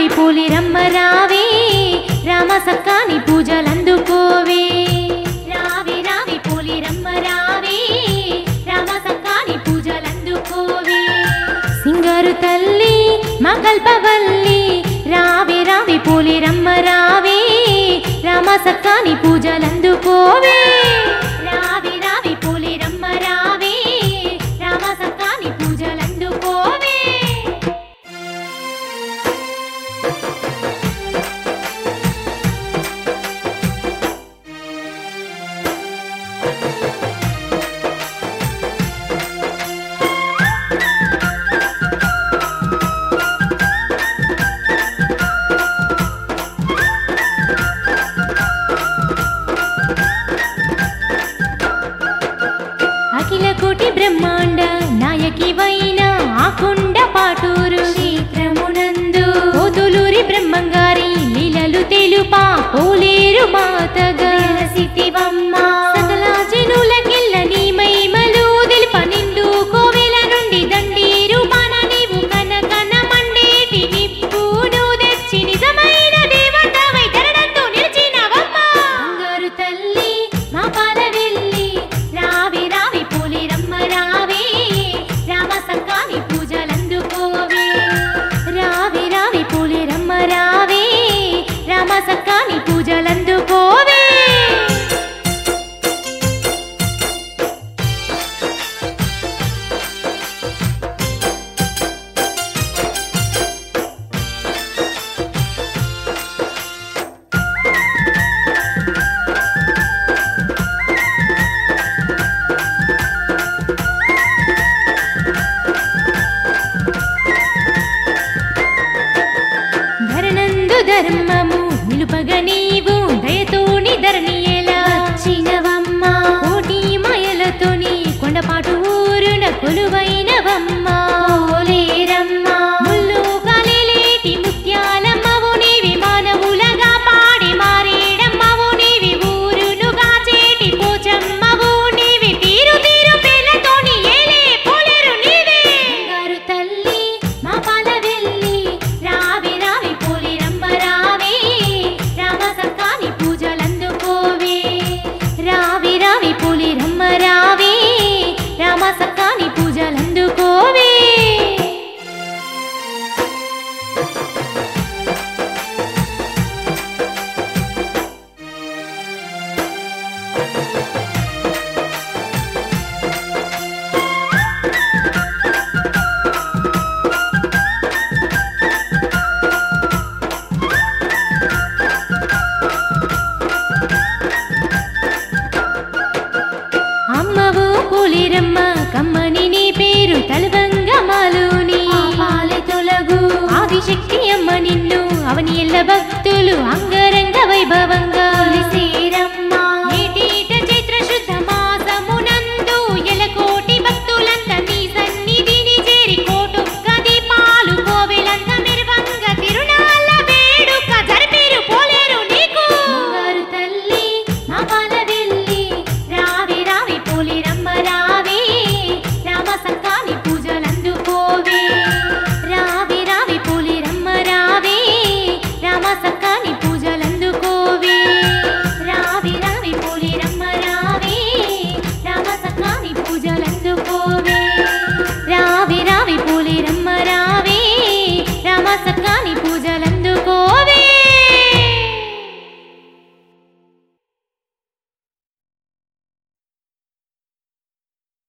రావి పూలి రమ్మ రావే రామ సక్కాని పూజలందుకోవే రావి రావి పూలి రమ్మ రావే రామ సక్కాని పూజలందుకోవే సింగారు తల్లి మా కల్పవల్లి రావి రావి పూలి రమ్మ రావే రామ సక్కాని పూజలందుకోవే రావి రావి పూలి రమ్మ రావే రామ సక్కాని పూజలందుకోవే అఖిల కోటి బ్రహ్మాండ నాయకి వైన ఆకుండ పాటూరు క్షేత్రమునందు ఓదులూరి బ్రహ్మంగారి లీలలు తెలుపా పోలేరు మాతగా సిటివమ్మ సకల జనులకెల్ల నీ మహిమలు తెలుప నిండు కోవెల నుండి దండీరు మన నీవు కనకన మండేటి నిప్పును తెచ్చి నిజమైన దేవతవై ధరణందు నిలిచినవమ్మ బంగారు తల్లి మా పాల వెళ్ళి రావి రావి పూలి రమ్మ రావే రామ సంకాని పూజలందుకోవే రావి రావి పూలి రమ్మ రావే రామ సంకాని పూజలందుకోవే ధరణందు ధర్మము నిలుపగ నీవు దయతోని ధరణి ఎలా చినవమ్మ కోటి మాయలతోని కొండపాటు ఊరున కొలువైనవమ్మ ఓలేరమ్మ ముల్లు కలిలేటి ముత్యాలమ్మవు నీవి మానవులగా పాడి మారేడమ్మవు నీవి ఊరును గాచేటి పోచమ్మవు నీవి తీరు తీరు పేర్లతోని ఏలే పోలేరు నీవే బంగారు తల్లి మా పాల వెళ్ళి రావి రావి పోలి రమ్మ రావే రామ సక్కాని పూజలందుకోవే రావి రావి పోలి రమ్మ రావే రామ సక్కాని పూజలందుకోవే అమ్మవు పోలిరమ్మ కమ్మని నీ పేరు తలవంగ మాలుని పాలె తొలగు ఆదిశక్తి అమ్మ నిన్ను అవని ఎల్ల భక్తులు అంగ